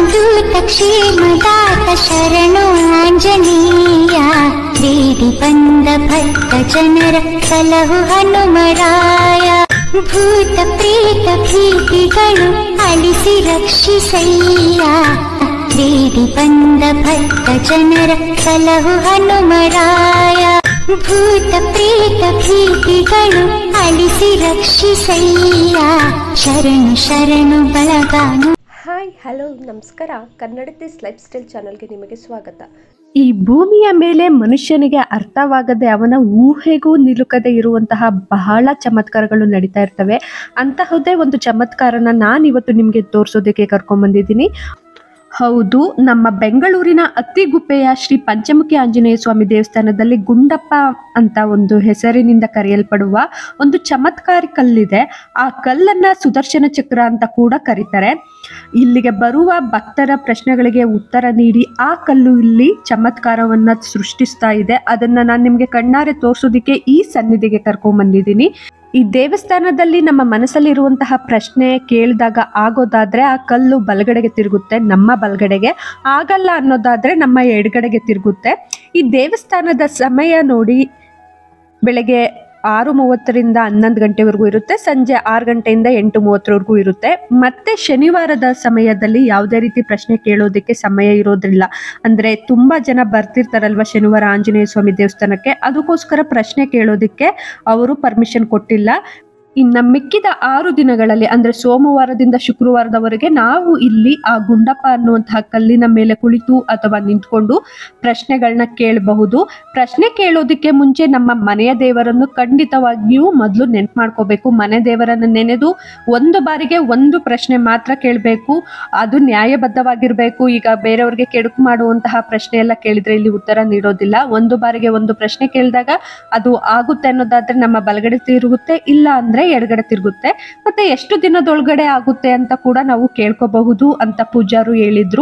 ಅವಧೂತ ಕ್ಷೇಮದಾತ ಶರಣು ಆಂಜನೇಯ ಬೇಡಿ ಬಂದ ಭಕ್ತ ಜನರ ಸಲಹು ಹನುಮರಾಯ ಭೂತ ಪ್ರೇತ ಭೀತಿಗಳು ಅಳಿಸಿ ರಕ್ಷಿಸಯ್ಯ ಬೇಡಿ ಬಂದ ಭಕ್ತ ಜನರ ಸಲಹು ಹನುಮರಾಯ ಭೂತ ಪ್ರೇತ ಭೀತಿಗಳು ಅಳಿಸಿ ರಕ್ಷಿಸಯ್ಯ ಶರಣು ಶರಣು ಬಳಗಾನು ಹಾಯ್ ಹಲೋ ನಮಸ್ಕಾರ ಕನ್ನಡ ದಿಸ್ ಲೈಫ್ ಸ್ಟೈಲ್ ಚಾನಲ್ಗೆ ನಿಮಗೆ ಸ್ವಾಗತ ಈ ಭೂಮಿಯ ಮೇಲೆ ಮನುಷ್ಯನಿಗೆ ಅರ್ಥವಾಗದೆ ಅವನ ಊಹೆಗೂ ನಿಲುಕದೆ ಇರುವಂತಹ ಬಹಳ ಚಮತ್ಕಾರಗಳು ನಡೀತಾ ಇರ್ತವೆ ಅಂತಹದ್ದೇ ಒಂದು ಚಮತ್ಕಾರನ ನಾನಿವತ್ತು ನಿಮಗೆ ತೋರಿಸೋದಕ್ಕೆ ಕರ್ಕೊಂಡ್ಬಂದಿದ್ದೀನಿ ಹೌದು ನಮ್ಮ ಬೆಂಗಳೂರಿನ ಅತ್ತಿಗುಪ್ಪೆಯ ಶ್ರೀ ಪಂಚಮುಖಿ ಆಂಜನೇಯ ಸ್ವಾಮಿ ದೇವಸ್ಥಾನದಲ್ಲಿ ಗುಂಡಪ್ಪ ಅಂತ ಒಂದು ಹೆಸರಿನಿಂದ ಕರೆಯಲ್ಪಡುವ ಒಂದು ಚಮತ್ಕಾರಿ ಕಲ್ಲಿದೆ ಆ ಕಲ್ಲನ್ನ ಸುದರ್ಶನ ಚಕ್ರ ಅಂತ ಕೂಡ ಕರೀತಾರೆ ಇಲ್ಲಿಗೆ ಬರುವ ಭಕ್ತರ ಪ್ರಶ್ನೆಗಳಿಗೆ ಉತ್ತರ ನೀಡಿ ಆ ಕಲ್ಲು ಇಲ್ಲಿ ಚಮತ್ಕಾರವನ್ನ ಸೃಷ್ಟಿಸ್ತಾ ಇದೆ ಅದನ್ನ ನಾನು ನಿಮಗೆ ಕಣ್ಣಾರೆ ತೋರಿಸೋದಕ್ಕೆ ಈ ಸನ್ನಿಧಿಗೆ ಕರ್ಕೊಂಡ್ ಬಂದಿದ್ದೀನಿ ಈ ದೇವಸ್ಥಾನದಲ್ಲಿ ನಮ್ಮ ಮನಸ್ಸಲ್ಲಿರುವಂತಹ ಪ್ರಶ್ನೆ ಕೇಳಿದಾಗ ಆಗೋದಾದ್ರೆ ಆ ಕಲ್ಲು ಬಲಗಡೆಗೆ ತಿರುಗುತ್ತೆ ನಮ್ಮ ಬಲಗಡೆಗೆ ಆಗಲ್ಲ ಅನ್ನೋದಾದ್ರೆ ನಮ್ಮ ಎಡಗಡೆಗೆ ತಿರುಗುತ್ತೆ ಈ ದೇವಸ್ಥಾನದ ಸಮಯ ನೋಡಿ ಬೆಳಗ್ಗೆ ಆರು ಮೂವತ್ತರಿಂದ ಹನ್ನೊಂದು ಗಂಟೆವರೆಗೂ ಇರುತ್ತೆ ಸಂಜೆ ಆರು ಗಂಟೆಯಿಂದ ಎಂಟು ಮೂವತ್ತರವರೆಗೂ ಇರುತ್ತೆ ಮತ್ತೆ ಶನಿವಾರದ ಸಮಯದಲ್ಲಿ ಯಾವುದೇ ರೀತಿ ಪ್ರಶ್ನೆ ಕೇಳೋದಕ್ಕೆ ಸಮಯ ಇರೋದಿಲ್ಲ ಅಂದ್ರೆ ತುಂಬಾ ಜನ ಬರ್ತಿರ್ತಾರಲ್ವ ಶನಿವಾರ ಆಂಜನೇಯ ಸ್ವಾಮಿ ದೇವಸ್ಥಾನಕ್ಕೆ ಅದಕ್ಕೋಸ್ಕರ ಪ್ರಶ್ನೆ ಕೇಳೋದಕ್ಕೆ ಅವರು ಪರ್ಮಿಷನ್ ಕೊಟ್ಟಿಲ್ಲ ಇನ್ನು ಮಿಕ್ಕಿದ ಆರು ದಿನಗಳಲ್ಲಿ ಅಂದ್ರೆ ಸೋಮವಾರದಿಂದ ಶುಕ್ರವಾರದವರೆಗೆ ನಾವು ಇಲ್ಲಿ ಆ ಗುಂಡಪ್ಪ ಅನ್ನುವಂತಹ ಕಲ್ಲಿನ ಮೇಲೆ ಕುಳಿತು ಅಥವಾ ನಿಂತ್ಕೊಂಡು ಪ್ರಶ್ನೆಗಳನ್ನ ಕೇಳಬಹುದು ಪ್ರಶ್ನೆ ಕೇಳೋದಕ್ಕೆ ಮುಂಚೆ ನಮ್ಮ ಮನೆಯ ದೇವರನ್ನು ಖಂಡಿತವಾಗಿಯೂ ಮೊದಲು ನೆನ್ಪು ಮಾಡ್ಕೋಬೇಕು ಮನೆ ದೇವರನ್ನು ನೆನೆದು ಒಂದು ಬಾರಿಗೆ ಒಂದು ಪ್ರಶ್ನೆ ಮಾತ್ರ ಕೇಳಬೇಕು ಅದು ನ್ಯಾಯಬದ್ಧವಾಗಿರಬೇಕು ಈಗ ಬೇರೆಯವ್ರಿಗೆ ಕೆಡುಕು ಮಾಡುವಂತಹ ಪ್ರಶ್ನೆ ಎಲ್ಲ ಕೇಳಿದ್ರೆ ಇಲ್ಲಿ ಉತ್ತರ ನೀಡೋದಿಲ್ಲ ಒಂದು ಬಾರಿಗೆ ಒಂದು ಪ್ರಶ್ನೆ ಕೇಳಿದಾಗ ಅದು ಆಗುತ್ತೆ ಅನ್ನೋದಾದ್ರೆ ನಮ್ಮ ಬಲಗಡೆ ತಿರುಗುತ್ತೆ ಇಲ್ಲ ಅಂದ್ರೆ ಎಡಗಡೆ ತಿರುಗುತ್ತೆ ಮತ್ತೆ ಎಷ್ಟು ದಿನದೊಳಗಡೆ ಆಗುತ್ತೆ ಅಂತ ಕೂಡ ನಾವು ಕೇಳ್ಕೋಬಹುದು ಅಂತ ಪೂಜಾರು ಹೇಳಿದ್ರು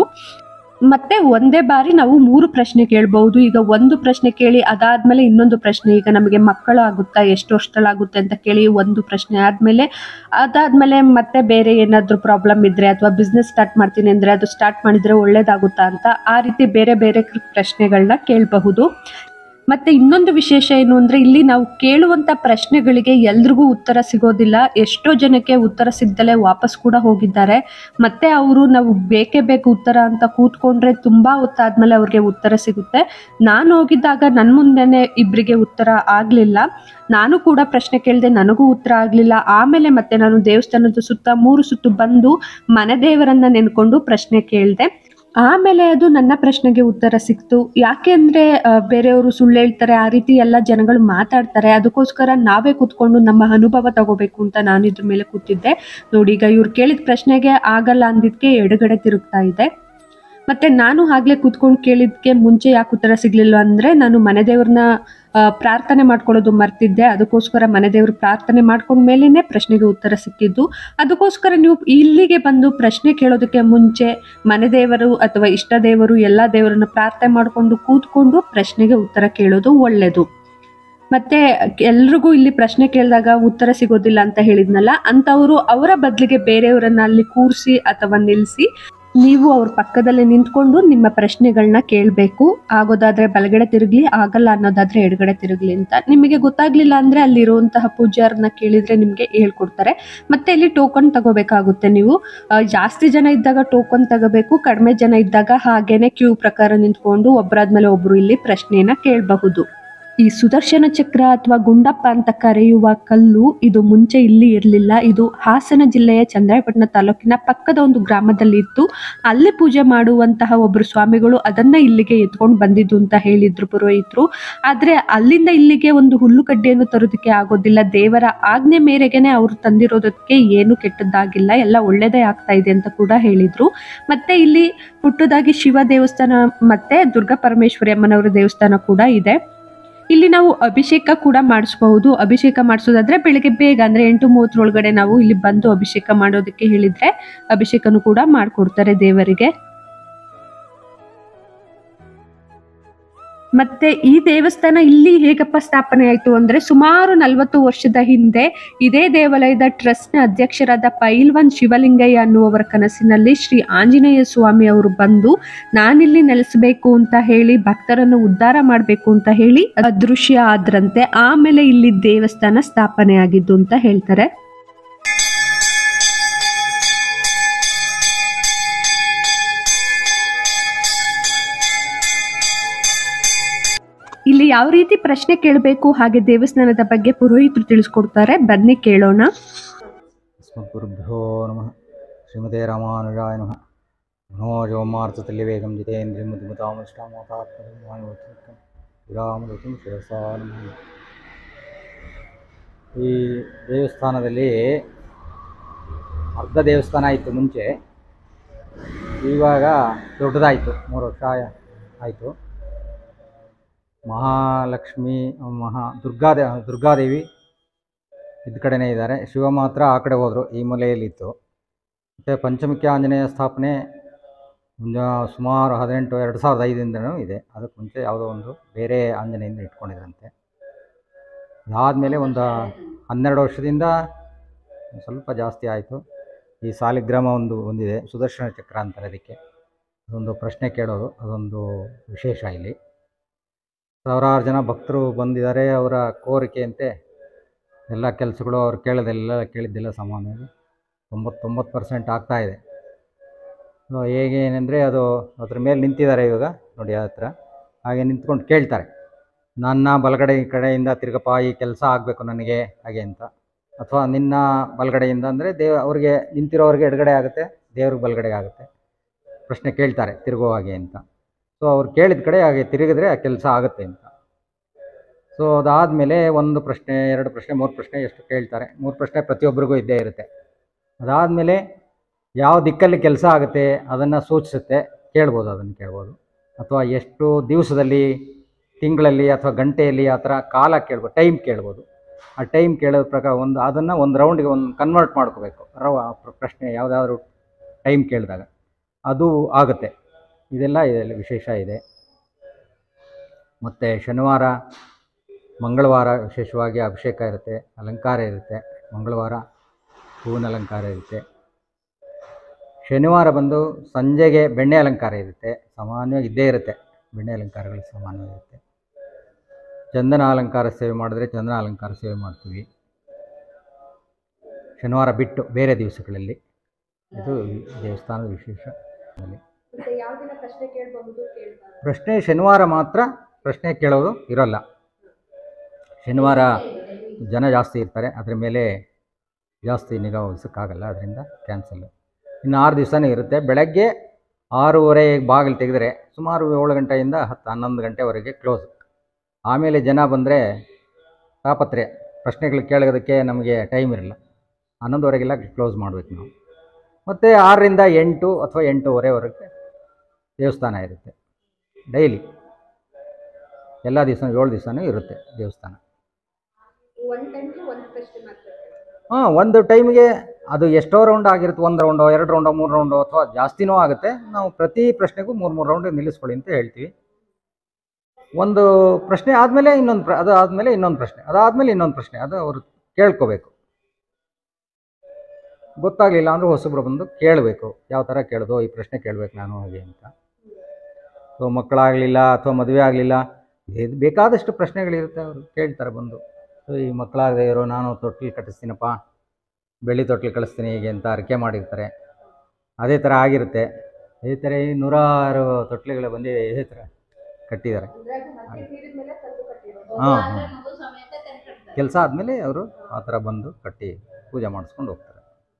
ಮತ್ತೆ ಒಂದೇ ಬಾರಿ ನಾವು ಮೂರು ಪ್ರಶ್ನೆ ಕೇಳಬಹುದು ಈಗ ಒಂದು ಪ್ರಶ್ನೆ ಕೇಳಿ ಅದಾದ್ಮೇಲೆ ಇನ್ನೊಂದು ಪ್ರಶ್ನೆ ಈಗ ನಮಗೆ ಮಕ್ಕಳು ಆಗುತ್ತಾ ಎಷ್ಟು ವರ್ಷದಲ್ಲಾಗುತ್ತೆ ಅಂತ ಕೇಳಿ ಒಂದು ಪ್ರಶ್ನೆ ಆದ್ಮೇಲೆ ಅದಾದ್ಮೇಲೆ ಮತ್ತೆ ಬೇರೆ ಏನಾದ್ರೂ ಪ್ರಾಬ್ಲಮ್ ಇದ್ರೆ ಅಥವಾ ಬಿಸ್ನೆಸ್ ಸ್ಟಾರ್ಟ್ ಮಾಡ್ತೀನಿ ಅಂದ್ರೆ ಅದು ಸ್ಟಾರ್ಟ್ ಮಾಡಿದ್ರೆ ಒಳ್ಳೇದಾಗುತ್ತಾ ಅಂತ ಆ ರೀತಿ ಬೇರೆ ಬೇರೆ ಪ್ರಶ್ನೆಗಳನ್ನ ಕೇಳಬಹುದು ಮತ್ತೆ ಇನ್ನೊಂದು ವಿಶೇಷ ಏನು ಅಂದ್ರೆ ಇಲ್ಲಿ ನಾವು ಕೇಳುವಂತ ಪ್ರಶ್ನೆಗಳಿಗೆ ಎಲ್ರಿಗೂ ಉತ್ತರ ಸಿಗೋದಿಲ್ಲ ಎಷ್ಟೋ ಜನಕ್ಕೆ ಉತ್ತರ ಸಿಗ್ದಲೆ ವಾಪಸ್ ಕೂಡ ಹೋಗಿದ್ದಾರೆ ಮತ್ತೆ ಅವರು ನಾವು ಬೇಕೇ ಬೇಕು ಉತ್ತರ ಅಂತ ಕೂತ್ಕೊಂಡ್ರೆ ತುಂಬಾ ಹೊತ್ತಾದ್ಮೇಲೆ ಅವ್ರಿಗೆ ಉತ್ತರ ಸಿಗುತ್ತೆ ನಾನು ಹೋಗಿದ್ದಾಗ ನನ್ನ ಮುಂದೆನೆ ಇಬ್ಬರಿಗೆ ಉತ್ತರ ಆಗ್ಲಿಲ್ಲ ನಾನು ಕೂಡ ಪ್ರಶ್ನೆ ಕೇಳಿದೆ ನನಗೂ ಉತ್ತರ ಆಗ್ಲಿಲ್ಲ ಆಮೇಲೆ ಮತ್ತೆ ನಾನು ದೇವಸ್ಥಾನದ ಸುತ್ತ ಮೂರು ಸುತ್ತು ಬಂದು ಮನೆ ದೇವರನ್ನ ನೆನ್ಕೊಂಡು ಪ್ರಶ್ನೆ ಕೇಳಿದೆ ಆಮೇಲೆ ಅದು ನನ್ನ ಪ್ರಶ್ನೆಗೆ ಉತ್ತರ ಸಿಕ್ತು ಯಾಕೆ ಅಂದ್ರೆ ಆ, ಬೇರೆಯವರು ಸುಳ್ಳು ಹೇಳ್ತಾರೆ ಆ ರೀತಿ ಎಲ್ಲ ಜನಗಳು ಮಾತಾಡ್ತಾರೆ ಅದಕ್ಕೋಸ್ಕರ ನಾವೇ ಕೂತ್ಕೊಂಡು ನಮ್ಮ ಅನುಭವ ತಗೋಬೇಕು ಅಂತ ನಾನು ಇದ್ರ ಮೇಲೆ ಕೂತಿದ್ದೆ ನೋಡಿ ಈಗ ಇವ್ರು ಕೇಳಿದ ಪ್ರಶ್ನೆಗೆ ಆಗಲ್ಲ ಅಂದಿದ್ಕೆ ಎಡಗಡೆ ತಿರುಗ್ತಾ ಇದೆ ಮತ್ತೆ ನಾನು ಆಗ್ಲೇ ಕೂತ್ಕೊಂಡು ಕೇಳಿದ್ಕೆ ಮುಂಚೆ ಯಾಕೆ ಉತ್ತರ ಸಿಗ್ಲಿಲ್ಲ ಅಂದ್ರೆ ನಾನು ಮನೆ ದೇವ್ರನ್ನ ಆ, ಪ್ರಾರ್ಥನೆ ಮಾಡ್ಕೊಳ್ಳೋದು ಮರ್ತಿದ್ದೆ ಅದಕ್ಕೋಸ್ಕರ ಮನೆ ದೇವ್ರ ಪ್ರಾರ್ಥನೆ ಮಾಡ್ಕೊಂಡ ಮೇಲೇನೆ ಪ್ರಶ್ನೆಗೆ ಉತ್ತರ ಸಿಕ್ಕಿದ್ದು ಅದಕ್ಕೋಸ್ಕರ ನೀವು ಇಲ್ಲಿಗೆ ಬಂದು ಪ್ರಶ್ನೆ ಕೇಳೋದಕ್ಕೆ ಮುಂಚೆ ಮನೆ ದೇವರು ಅಥವಾ ಇಷ್ಟ ದೇವರು ಎಲ್ಲ ದೇವರನ್ನ ಪ್ರಾರ್ಥನೆ ಮಾಡಿಕೊಂಡು ಕೂತ್ಕೊಂಡು ಪ್ರಶ್ನೆಗೆ ಉತ್ತರ ಕೇಳೋದು ಒಳ್ಳೆಯದು ಮತ್ತೆ ಎಲ್ರಿಗೂ ಇಲ್ಲಿ ಪ್ರಶ್ನೆ ಕೇಳಿದಾಗ ಉತ್ತರ ಸಿಗೋದಿಲ್ಲ ಅಂತ ಹೇಳಿದ್ನಲ್ಲ ಅಂತವರು ಅವರ ಬದಲಿಗೆ ಬೇರೆಯವರನ್ನ ಅಲ್ಲಿ ಕೂರಿಸಿ ಅಥವಾ ನಿಲ್ಲಿಸಿ ನೀವು ಅವ್ರ ಪಕ್ಕದಲ್ಲೇ ನಿಂತ್ಕೊಂಡು ನಿಮ್ಮ ಪ್ರಶ್ನೆಗಳನ್ನ ಕೇಳಬೇಕು ಆಗೋದಾದ್ರೆ ಬಲಗಡೆ ತಿರುಗ್ಲಿ ಆಗಲ್ಲ ಅನ್ನೋದಾದ್ರೆ ಎಡಗಡೆ ತಿರುಗ್ಲಿ ಅಂತ ನಿಮಗೆ ಗೊತ್ತಾಗ್ಲಿಲ್ಲ ಅಂದ್ರೆ ಅಲ್ಲಿರುವಂತಹ ಪೂಜಾರನ್ನ ಕೇಳಿದ್ರೆ ನಿಮ್ಗೆ ಹೇಳ್ಕೊಡ್ತಾರೆ ಮತ್ತೆ ಇಲ್ಲಿ ಟೋಕನ್ ತಗೋಬೇಕಾಗುತ್ತೆ ನೀವು ಆ, ಜಾಸ್ತಿ ಜನ ಇದ್ದಾಗ ಟೋಕನ್ ತಗೋಬೇಕು ಕಡಿಮೆ ಜನ ಇದ್ದಾಗ ಹಾಗೇನೆ ಕ್ಯೂ ಪ್ರಕಾರ ನಿಂತ್ಕೊಂಡು ಒಬ್ಬರಾದ್ಮೇಲೆ ಒಬ್ರು ಇಲ್ಲಿ ಪ್ರಶ್ನೆಯನ್ನ ಕೇಳಬಹುದು ಈ ಸುದರ್ಶನ ಚಕ್ರ ಅಥವಾ ಗುಂಡಪ್ಪ ಅಂತ ಕರೆಯುವ ಕಲ್ಲು ಇದು ಮುಂಚೆ ಇಲ್ಲಿ ಇರಲಿಲ್ಲ ಇದು ಹಾಸನ ಜಿಲ್ಲೆಯ ಚಂದ್ರಾಯಪಟ್ಟಣ ತಾಲೂಕಿನ ಪಕ್ಕದ ಒಂದು ಗ್ರಾಮದಲ್ಲಿ ಇತ್ತು ಅಲ್ಲಿ ಪೂಜೆ ಮಾಡುವಂತಹ ಒಬ್ರು ಸ್ವಾಮಿಗಳು ಅದನ್ನ ಇಲ್ಲಿಗೆ ಎತ್ಕೊಂಡು ಬಂದಿದ್ದು ಅಂತ ಹೇಳಿದ್ರು ಪುರೋಹಿತರು ಆದ್ರೆ ಅಲ್ಲಿಂದ ಇಲ್ಲಿಗೆ ಒಂದು ಹುಲ್ಲು ಕಡ್ಡಿಯನ್ನು ತರೋದಕ್ಕೆ ಆಗೋದಿಲ್ಲ ದೇವರ ಆಜ್ಞೆ ಮೇರೆಗೆನೆ ಅವರು ತಂದಿರೋದಕ್ಕೆ ಏನು ಕೆಟ್ಟದ್ದಾಗಿಲ್ಲ ಎಲ್ಲ ಒಳ್ಳೇದೇ ಆಗ್ತಾ ಇದೆ ಅಂತ ಕೂಡ ಹೇಳಿದ್ರು ಮತ್ತೆ ಇಲ್ಲಿ ಪುಟ್ಟದಾಗಿ ಶಿವ ದೇವಸ್ಥಾನ ಮತ್ತೆ ದುರ್ಗಾ ಪರಮೇಶ್ವರಿ ಅಮ್ಮನವರ ದೇವಸ್ಥಾನ ಕೂಡ ಇದೆ ಇಲ್ಲಿ ನಾವು ಅಭಿಷೇಕ ಕೂಡ ಮಾಡಿಸ್ಬಹುದು ಅಭಿಷೇಕ ಮಾಡಿಸೋದಾದ್ರೆ ಬೆಳಿಗ್ಗೆ ಬೇಗ ಅಂದ್ರೆ ಎಂಟು ಮೂವತ್ತರೊಳಗಡೆ ನಾವು ಇಲ್ಲಿ ಬಂದು ಅಭಿಷೇಕ ಮಾಡೋದಕ್ಕೆ ಹೇಳಿದ್ರೆ ಅಭಿಷೇಕನು ಕೂಡ ಮಾಡ್ಕೊಡ್ತಾರೆ ದೇವರಿಗೆ ಮತ್ತೆ ಈ ದೇವಸ್ಥಾನ ಇಲ್ಲಿ ಹೇಗಪ್ಪ ಸ್ಥಾಪನೆ ಆಯಿತು ಅಂದ್ರೆ ಸುಮಾರು ನಲವತ್ತು ವರ್ಷದ ಹಿಂದೆ ಇದೇ ದೇವಾಲಯದ ಟ್ರಸ್ಟ್ನ ಅಧ್ಯಕ್ಷರಾದ ಪೈಲ್ವಾನ್ ಶಿವಲಿಂಗಯ್ಯ ಅನ್ನುವವರ ಕನಸಿನಲ್ಲಿ ಶ್ರೀ ಆಂಜನೇಯ ಸ್ವಾಮಿ ಅವರು ಬಂದು ನಾನಿಲ್ಲಿ ನೆಲೆಸಬೇಕು ಅಂತ ಹೇಳಿ ಭಕ್ತರನ್ನು ಉದ್ಧಾರ ಮಾಡಬೇಕು ಅಂತ ಹೇಳಿ ಅದೃಶ್ಯ ಆದ್ರಂತೆ ಆಮೇಲೆ ಇಲ್ಲಿ ದೇವಸ್ಥಾನ ಸ್ಥಾಪನೆ ಆಗಿದ್ದು ಅಂತ ಹೇಳ್ತಾರೆ ಇಲ್ಲಿ ಯಾವ ರೀತಿ ಪ್ರಶ್ನೆ ಕೇಳಬೇಕು ಹಾಗೆ ದೇವಸ್ಥಾನದ ಬಗ್ಗೆ ಪುರೋಹಿತರು ತಿಳಿಸ್ಕೊಡ್ತಾರೆ ಬನ್ನಿ ಕೇಳೋಣ अस्मद्गुरुभ्यो नमः श्रीमते रामानुजाय नमः मनोजोमार्ततल्य वेगं जितेन्द्रियं मुद्मुतामष्टामोतात्मकं ವಿರಾಮದೂತಂ ಶಿರಸಾ ನಮಃ ಈ ದೇವಸ್ಥಾನದಲ್ಲಿ ಅರ್ಧ ದೇವಸ್ಥಾನ ಇತ್ತು ಮುಂಚೆ ಇವಾಗ ದೊಡ್ಡದಾಯಿತು ಮೂರು ವರ್ಷ ಆಯಿತು ಮಹಾಲಕ್ಷ್ಮಿ ಮಹಾ ದುರ್ಗಾದೇ ದುರ್ಗಾದೇವಿ ಇದ್ದ ಕಡೆನೇ ಇದ್ದಾರೆ ಶಿವ ಮಾತ್ರ ಆ ಕಡೆ ಹೋದರು ಈ ಮೂಲೆಯಲ್ಲಿತ್ತು ಮತ್ತು ಪಂಚಮುಖಿ ಆಂಜನೇಯ ಸ್ಥಾಪನೆ ಒಂದು ಸುಮಾರು ಹದಿನೆಂಟು ಎರಡು ಸಾವಿರದ ಐದರಿಂದನೂ ಇದೆ ಅದಕ್ಕೆ ಮುಂಚೆ ಯಾವುದೋ ಒಂದು ಬೇರೆ ಆಂಜನೇಯಿಂದ ಇಟ್ಕೊಂಡಿದ್ರಂತೆ ಅದಾದಮೇಲೆ ಒಂದು ಹನ್ನೆರಡು ವರ್ಷದಿಂದ ಒಂದ್ ಸ್ವಲ್ಪ ಜಾಸ್ತಿ ಆಯಿತು ಈ ಸಾಲಿಗ್ರಾಮ ಒಂದು ಒಂದಿದೆ ಸುದರ್ಶನ ಚಕ್ರ ಅಂತಾರೆ ಅದಕ್ಕೆ ಅದೊಂದು ಪ್ರಶ್ನೆ ಕೇಳೋದು ಅದೊಂದು ವಿಶೇಷ ಇಲ್ಲಿ ಸಾವಿರಾರು ಜನ ಭಕ್ತರು ಬಂದಿದ್ದಾರೆ ಅವರ ಕೋರಿಕೆಯಂತೆ ಎಲ್ಲ ಕೆಲಸಗಳು ಅವ್ರು ಕೇಳೋದೆಲ್ಲ ಕೇಳಿದ್ದೆಲ್ಲ ಸಾಮಾನ್ಯವಾಗಿ ತೊಂಬತ್ತೊಂಬತ್ತು ಪರ್ಸೆಂಟ್ ಆಗ್ತಾ ಇದೆ ಸೊ ಹೇಗೆ ಏನಂದರೆ ಅದು ಅದ್ರ ಮೇಲೆ ನಿಂತಿದ್ದಾರೆ ಇವಾಗ ನೋಡಿ ಆ ಹತ್ರ ಹಾಗೆ ನಿಂತ್ಕೊಂಡು ಕೇಳ್ತಾರೆ ನನ್ನ ಬಲಗಡೆ ಈ ಕಡೆಯಿಂದ ತಿರ್ಗಪ್ಪ ಈ ಕೆಲಸ ಆಗಬೇಕು ನನಗೆ ಹಾಗೆ ಅಂತ ಅಥವಾ ನಿನ್ನ ಬಲಗಡೆಯಿಂದ ಅಂದರೆ ದೇವ ಅವ್ರಿಗೆ ನಿಂತಿರೋರಿಗೆ ಎಡಗಡೆ ಆಗುತ್ತೆ ದೇವ್ರಿಗೆ ಬಲಗಡೆ ಆಗುತ್ತೆ ಪ್ರಶ್ನೆ ಕೇಳ್ತಾರೆ ತಿರುಗೋ ಹಾಗೆ ಅಂತ ಸೊ ಅವ್ರು ಕೇಳಿದ ಕಡೆ ಹಾಗೆ ತಿರುಗಿದ್ರೆ ಆ ಕೆಲಸ ಆಗುತ್ತೆ ಅಂತ ಸೊ ಅದಾದಮೇಲೆ ಒಂದು ಪ್ರಶ್ನೆ ಎರಡು ಪ್ರಶ್ನೆ ಮೂರು ಪ್ರಶ್ನೆ ಎಷ್ಟು ಕೇಳ್ತಾರೆ ಮೂರು ಪ್ರಶ್ನೆ ಪ್ರತಿಯೊಬ್ಬರಿಗೂ ಇದ್ದೇ ಇರುತ್ತೆ ಅದಾದಮೇಲೆ ಯಾವ ದಿಕ್ಕಲ್ಲಿ ಕೆಲಸ ಆಗುತ್ತೆ ಅದನ್ನು ಸೂಚಿಸುತ್ತೆ ಕೇಳ್ಬೋದು ಅದನ್ನು ಕೇಳ್ಬೋದು ಅಥವಾ ಎಷ್ಟು ದಿವಸದಲ್ಲಿ ತಿಂಗಳಲ್ಲಿ ಅಥವಾ ಗಂಟೆಯಲ್ಲಿ ಆ ಥರ ಕಾಲ ಕೇಳ್ಬೋದು ಟೈಮ್ ಕೇಳ್ಬೋದು ಆ ಟೈಮ್ ಕೇಳೋದ್ರ ಪ್ರಕಾರ ಒಂದು ಅದನ್ನು ಒಂದು ರೌಂಡಿಗೆ ಒಂದು ಕನ್ವರ್ಟ್ ಮಾಡ್ಕೋಬೇಕು ರವ ಪ್ರಶ್ನೆ ಯಾವುದಾದ್ರೂ ಟೈಮ್ ಕೇಳಿದಾಗ ಅದು ಆಗುತ್ತೆ ಇದೆಲ್ಲ ಇದರಲ್ಲಿ ವಿಶೇಷ ಇದೆ ಮತ್ತು ಶನಿವಾರ ಮಂಗಳವಾರ ವಿಶೇಷವಾಗಿ ಅಭಿಷೇಕ ಇರುತ್ತೆ ಅಲಂಕಾರ ಇರುತ್ತೆ ಮಂಗಳವಾರ ಹೂವಿನ ಅಲಂಕಾರ ಇರುತ್ತೆ ಶನಿವಾರ ಬಂದು ಸಂಜೆಗೆ ಬೆಣ್ಣೆ ಅಲಂಕಾರ ಇರುತ್ತೆ ಸಾಮಾನ್ಯವಾಗಿ ಇದ್ದೇ ಇರುತ್ತೆ ಬೆಣ್ಣೆ ಅಲಂಕಾರಗಳು ಸಾಮಾನ್ಯವಾಗಿರುತ್ತೆ ಚಂದನ ಅಲಂಕಾರ ಸೇವೆ ಮಾಡಿದ್ರೆ ಚಂದನ ಅಲಂಕಾರ ಸೇವೆ ಮಾಡ್ತೀವಿ ಶನಿವಾರ ಬಿಟ್ಟು ಬೇರೆ ದಿವಸಗಳಲ್ಲಿ ಇದು ಈ ದೇವಸ್ಥಾನದ ವಿಶೇಷ ಅಲ್ಲಿ ಮತ್ತೆ ಯಾವ ದಿನ ಪ್ರಶ್ನೆ ಕೇಳಬಹುದು ಕೇಳ್ತಾರೆ ಪ್ರಶ್ನೆ ಶನಿವಾರ ಮಾತ್ರ ಪ್ರಶ್ನೆ ಕೇಳೋದು ಇರೋಲ್ಲ ಶನಿವಾರ ಜನ ಜಾಸ್ತಿ ಇರ್ತಾರೆ ಅದ್ರ ಮೇಲೆ ಜಾಸ್ತಿ ನಿಗಾ ವಹಿಸೋಕ್ಕಾಗಲ್ಲ ಅದರಿಂದ ಕ್ಯಾನ್ಸಲ್ ಇನ್ನು ಆರು ದಿವಸನೇ ಇರುತ್ತೆ ಬೆಳಗ್ಗೆ ಆರೂವರೆ ಬಾಗಿಲು ತೆಗೆದರೆ ಸುಮಾರು ಏಳು ಗಂಟೆಯಿಂದ ಹತ್ತು ಹನ್ನೊಂದು ಗಂಟೆವರೆಗೆ ಕ್ಲೋಸ್ ಆಮೇಲೆ ಜನ ಬಂದರೆ ತಾಪತ್ರೆ ಪ್ರಶ್ನೆಗಳು ಕೇಳೋದಕ್ಕೆ ನಮಗೆ ಟೈಮ್ ಇರಲ್ಲ ಹನ್ನೊಂದುವರೆಗೆಲ್ಲ ಕ್ಲೋಸ್ ಮಾಡಬೇಕು ನಾವು ಮತ್ತು ಆರರಿಂದ ಎಂಟು ಅಥವಾ ಎಂಟೂವರೆವರೆಗೆ ದೇವಸ್ಥಾನ ಇರುತ್ತೆ ಡೈಲಿ ಎಲ್ಲ ದಿವಸ ಏಳು ದಿವಸನೂ ಇರುತ್ತೆ ದೇವಸ್ಥಾನ ಒಂದ್ ಟೈಮ್ಗೆ ಒಂದ್ ಪ್ರಶ್ನೆ ಮಾತ್ರ ಹಾಂ ಒಂದು ಟೈಮಿಗೆ ಅದು ಎಷ್ಟೋ ರೌಂಡ್ ಆಗಿರುತ್ತೆ ಒಂದು ರೌಂಡೋ ಎರಡು ರೌಂಡೋ ಮೂರು ರೌಂಡೋ ಅಥವಾ ಜಾಸ್ತಿನೂ ಆಗುತ್ತೆ ನಾವು ಪ್ರತಿ ಪ್ರಶ್ನೆಗೂ ಮೂರು ಮೂರು ರೌಂಡ್ ನಿಲ್ಲಿಸ್ಕೊಳ್ಳಿ ಅಂತ ಹೇಳ್ತೀವಿ ಒಂದು ಪ್ರಶ್ನೆ ಆದಮೇಲೆ ಇನ್ನೊಂದು ಪ್ರ ಅದು ಆದಮೇಲೆ ಇನ್ನೊಂದು ಪ್ರಶ್ನೆ ಅದಾದಮೇಲೆ ಇನ್ನೊಂದು ಪ್ರಶ್ನೆ ಅದು ಅವರು ಕೇಳ್ಕೋಬೇಕು ಗೊತ್ತಾಗಲಿಲ್ಲ ಅಂದ್ರೆ ಹೊಸಬ್ರು ಬಂದು ಕೇಳಬೇಕು ಯಾವ ಥರ ಕೇಳೋದು ಈ ಪ್ರಶ್ನೆ ಕೇಳಬೇಕು ನಾನು ಹಾಗೆ ಅಂತ ಸೊ ಮಕ್ಕಳಾಗಲಿಲ್ಲ ಅಥವಾ ಮದುವೆ ಆಗಲಿಲ್ಲ ಇದು ಬೇಕಾದಷ್ಟು ಪ್ರಶ್ನೆಗಳಿರುತ್ತೆ ಅವರು ಕೇಳ್ತಾರೆ ಬಂದು ಸೊ ಈ ಮಕ್ಕಳಾಗದೆ ಇರೋ ನಾನು ತೊಟ್ಲು ಕಟ್ಟಿಸ್ತೀನಪ್ಪ ಬೆಳ್ಳಿ ತೊಟ್ಲು ಕಳಿಸ್ತೀನಿ ಹೀಗೆ ಅಂತ ಅರಕೆ ಮಾಡಿರ್ತಾರೆ ಅದೇ ಥರ ಆಗಿರುತ್ತೆ ಇದೇ ಥರ ಈ ನೂರಾರು ತೊಟ್ಲುಗಳು ಬಂದು ಇದೇ ಥರ ಕಟ್ಟಿದ್ದಾರೆ ಹಾಂ ಹಾಂ ಕೆಲಸ ಆದಮೇಲೆ ಅವರು ಆ ಥರ ಬಂದು ಕಟ್ಟಿ ಪೂಜೆ ಮಾಡಿಸ್ಕೊಂಡು ಹೋಗ್ತಾರೆ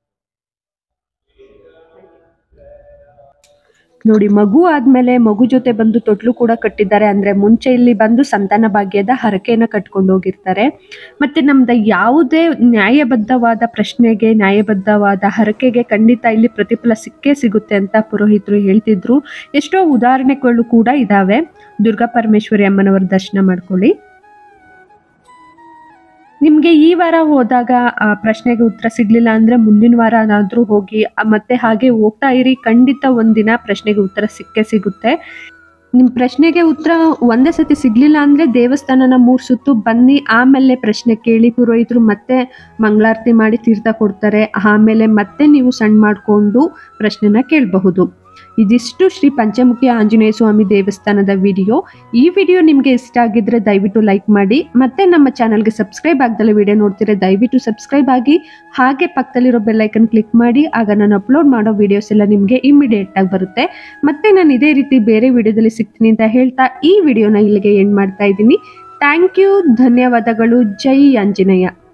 ನೋಡಿ ಮಗು ಆದ್ಮೇಲೆ ಮಗು ಜೊತೆ ಬಂದು ತೊಟ್ಲು ಕೂಡ ಕಟ್ಟಿದ್ದಾರೆ ಅಂದ್ರೆ ಮುಂಚೆ ಇಲ್ಲಿ ಬಂದು ಸಂತಾನ ಭಾಗ್ಯದ ಹರಕೆಯನ್ನ ಕಟ್ಕೊಂಡು ಹೋಗಿರ್ತಾರೆ ಮತ್ತೆ ನಮ್ದು ಯಾವುದೇ ನ್ಯಾಯಬದ್ಧವಾದ ಪ್ರಶ್ನೆಗೆ ನ್ಯಾಯಬದ್ಧವಾದ ಹರಕೆಗೆ ಖಂಡಿತ ಇಲ್ಲಿ ಪ್ರತಿಫಲ ಸಿಕ್ಕೇ ಸಿಗುತ್ತೆ ಅಂತ ಪುರೋಹಿತರು ಹೇಳ್ತಿದ್ರು ಎಷ್ಟೋ ಉದಾಹರಣೆಗಳು ಕೂಡ ಇದಾವೆ ದುರ್ಗಾ ಪರಮೇಶ್ವರಿ ಅಮ್ಮನವರ ದರ್ಶನ ಮಾಡ್ಕೊಳ್ಳಿ ನಿಮಗೆ ಈ ವಾರ ಹೋದಾಗ ಆ ಪ್ರಶ್ನೆಗೆ ಉತ್ತರ ಸಿಗ್ಲಿಲ್ಲ ಅಂದ್ರೆ ಮುಂದಿನ ವಾರ ಏನಾದ್ರೂ ಹೋಗಿ ಆ, ಮತ್ತೆ ಹಾಗೆ ಹೋಗ್ತಾ ಇರಿ ಖಂಡಿತ ಒಂದಿನ ಪ್ರಶ್ನೆಗೆ ಉತ್ತರ ಸಿಕ್ಕೇ ಸಿಗುತ್ತೆ ನಿಮ್ಮ ಪ್ರಶ್ನೆಗೆ ಉತ್ತರ ಒಂದೇ ಸತಿ ಸಿಗ್ಲಿಲ್ಲ ಅಂದ್ರೆ ದೇವಸ್ಥಾನನ ಮೂರು ಸುತ್ತು ಬನ್ನಿ ಆಮೇಲೆ ಪ್ರಶ್ನೆ ಕೇಳಿ ಪುರೋಹಿತರು ಮತ್ತೆ ಮಂಗಳಾರತಿ ಮಾಡಿ ತೀರ್ಥ ಕೊಡ್ತಾರೆ ಆಮೇಲೆ ಮತ್ತೆ ನೀವು ಸಣ್ಣ ಮಾಡಿಕೊಂಡು ಪ್ರಶ್ನೆನ ಕೇಳಬಹುದು ಇದಿಷ್ಟು ಶ್ರೀ ಪಂಚಮುಖಿ ಆಂಜನೇಯ ಸ್ವಾಮಿ ದೇವಸ್ಥಾನದ ವಿಡಿಯೋ ಈ ವಿಡಿಯೋ ನಿಮಗೆ ಇಷ್ಟ ಆಗಿದ್ರೆ ದಯವಿಟ್ಟು ಲೈಕ್ ಮಾಡಿ ಮತ್ತೆ ನಮ್ಮ ಚಾನಲ್ಗೆ ಸಬ್ಸ್ಕ್ರೈಬ್ ಆಗ್ದಲ್ಲ ವಿಡಿಯೋ ನೋಡ್ತೀರಾ ದಯವಿಟ್ಟು ಸಬ್ಸ್ಕ್ರೈಬ್ ಆಗಿ ಹಾಗೆ ಪಕ್ಕದಲ್ಲಿರೋ ಬೆಲ್ಲೈಕನ್ ಕ್ಲಿಕ್ ಮಾಡಿ ಆಗ ನಾನು ಅಪ್ಲೋಡ್ ಮಾಡೋ ವಿಡಿಯೋಸ್ ಎಲ್ಲ ನಿಮಗೆ ಇಮಿಡಿಯೇಟ್ ಆಗಿ ಬರುತ್ತೆ ಮತ್ತೆ ನಾನು ಇದೇ ರೀತಿ ಬೇರೆ ವಿಡಿಯೋದಲ್ಲಿ ಸಿಗ್ತೀನಿ ಅಂತ ಹೇಳ್ತಾ ಈ ವಿಡಿಯೋನ ಇಲ್ಲಿಗೆ ಎಂಡ್ ಮಾಡ್ತಾ ಇದ್ದೀನಿ ಥ್ಯಾಂಕ್ ಯು ಧನ್ಯವಾದಗಳು ಜೈ ಆಂಜನೇಯ